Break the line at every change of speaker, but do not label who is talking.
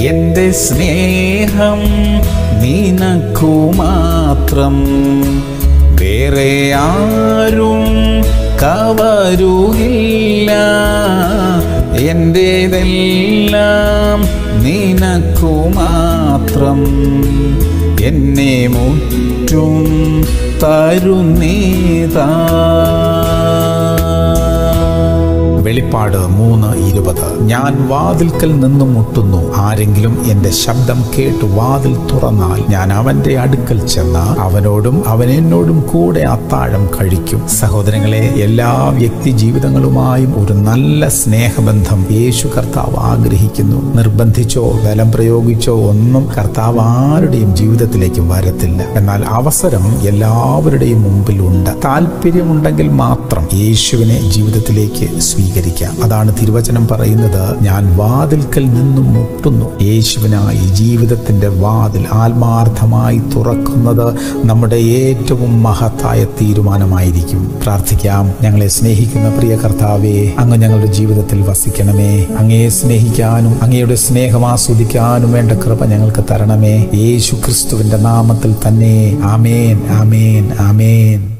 എന്റെ സ്നേഹം നിനക്കു മാത്രം വേറെ ആരും കവരുകില്ല എന്റേതെല്ലാം നിനക്കു മാത്രം എന്നെ മുറ്റും തരുന്നീതാ വെളിപ്പാട് മൂന്ന് ഇരുപത് ഞാൻ വാതിൽക്കൽ നിന്നും മുട്ടുന്നു ആരെങ്കിലും എന്റെ ശബ്ദം കേട്ട് വാതിൽ തുറന്നാൽ ഞാൻ അവന്റെ അടുക്കൽ ചെന്ന് അവനോടും അവൻ എന്നോടും കൂടെ അത്താഴം കഴിക്കും സഹോദരങ്ങളെ എല്ലാ വ്യക്തി ജീവിതങ്ങളുമായും ഒരു നല്ല സ്നേഹബന്ധം യേശു കർത്താവ് ആഗ്രഹിക്കുന്നു നിർബന്ധിച്ചോ ബലം പ്രയോഗിച്ചോ ഒന്നും കർത്താവ് ആരുടെയും ജീവിതത്തിലേക്ക് വരത്തില്ല എന്നാൽ അവസരം എല്ലാവരുടെയും മുമ്പിലുണ്ട് താല്പര്യമുണ്ടെങ്കിൽ മാത്രം യേശുവിനെ ജീവിതത്തിലേക്ക് സ്വീകരിക്കാം അതാണ് തിരുവചനം പറയുന്നത് ഞാൻ വാതിൽക്കൽ നിന്നും മുട്ടുന്നു യേശുവിനായി ജീവിതത്തിന്റെ വാതിൽ ആത്മാർത്ഥമായി തുറക്കുന്നത് നമ്മുടെ ഏറ്റവും മഹത്തായ തീരുമാനമായിരിക്കും പ്രാർത്ഥിക്കാം ഞങ്ങളെ സ്നേഹിക്കുന്ന പ്രിയ കർത്താവേ അങ്ങ് ഞങ്ങളുടെ ജീവിതത്തിൽ വസിക്കണമേ അങ്ങയെ സ്നേഹിക്കാനും അങ്ങയുടെ സ്നേഹം ആസ്വദിക്കാനും വേണ്ട കൃപ ഞങ്ങൾക്ക് തരണമേ യേശു ക്രിസ്തുവിന്റെ നാമത്തിൽ തന്നെ ആമേൻ ആമേൻ ആമേൻ